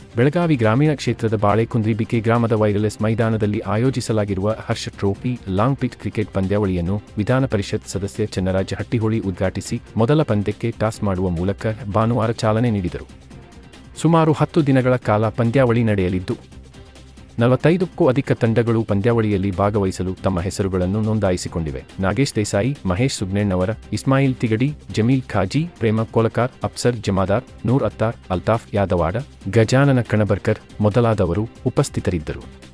ಬೆಳಗಾವಿ ಗ್ರಾಮೀಣ ಕ್ಷೇತ್ರದ ಬಾಳೆಕುಂದ್ರಿ ಬಿಕೆ ಗ್ರಾಮದ ವೈರ್ಲೆಸ್ ಮೈದಾನದಲ್ಲಿ ಆಯೋಜಿಸಲಾಗಿರುವ Harsha trophy long pitch cricket ಪಂದ್ಯಾವಳಿಯನ್ನು ವಿಧಾನ ಪರಿಷತ್ ಸದಸ್ಯ ಚನ್ನರಾಜ ಹಟ್ಟಿಹೊಳಿ ಉದ್ಘಾಟಿಸಿ ಮೊದಲ ಪಂದ್ಯಕ್ಕೆ ಟಾಸ್ ಮಾಡುವ ಮೂಲಕ ಭಾನುವಾರ ಚಾಲನೆ ನೀಡಿದರು ಸುಮಾರು ಹತ್ತು ದಿನಗಳ ಕಾಲ ಪಂದ್ಯಾವಳಿ ನಡೆಯಲಿದ್ದು ನಲವತ್ತೈದಕ್ಕೂ ಅಧಿಕ ತಂಡಗಳು ಪಂದ್ಯಾವಳಿಯಲ್ಲಿ ಭಾಗವಹಿಸಲು ತಮ್ಮ ಹೆಸರುಗಳನ್ನು ನೋಂದಾಯಿಸಿಕೊಂಡಿವೆ ನಾಗೇಶ್ ದೇಸಾಯಿ ಮಹೇಶ್ ಸುಗ್ನೇಣ್ಣವರ ಇಸ್ಮಾಯಿಲ್ ತಿಗಡಿ ಜಮೀಲ್ ಖಾಜಿ ಪ್ರೇಮ ಕೋಲಕಾರ್ ಅಪ್ಸರ್ ಜಮಾದಾರ್ ನೂರ್ ಅತ್ತಾರ್ ಅಲ್ತಾಫ್ ಯಾದವಾಡ ಗಜಾನನ ಕಣಬರ್ಕರ್ ಮೊದಲಾದವರು ಉಪಸ್ಥಿತರಿದ್ದರು